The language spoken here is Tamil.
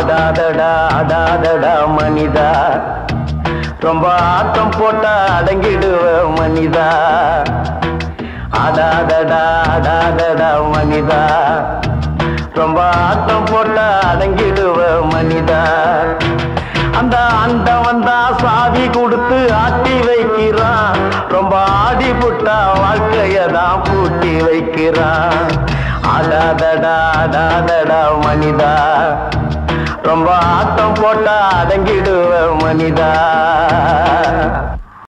ஆடாதடா ஆடாதடா மனிதா ரொம்ப ஆட்டம் போட்டா அடங்கிடுவ மனிதா ஆடாதடா ஆடாதடா மனிதா ரொம்ப ஆட்டம் போட்டா அடங்கிடுவ மனிதா அந்த அண்டவன் தான் சாவி கொடுத்து ஆட்டி வைக்கிறான் ரொம்ப ஆடி புட்டா வாழ்க்கைய தான் பூட்டி வைக்கிறான் ஆடாதடா ஆடாதடா மனிதா ரொம்ப ஆட்டம் போட்டா அடங்கிடுவ மனிதா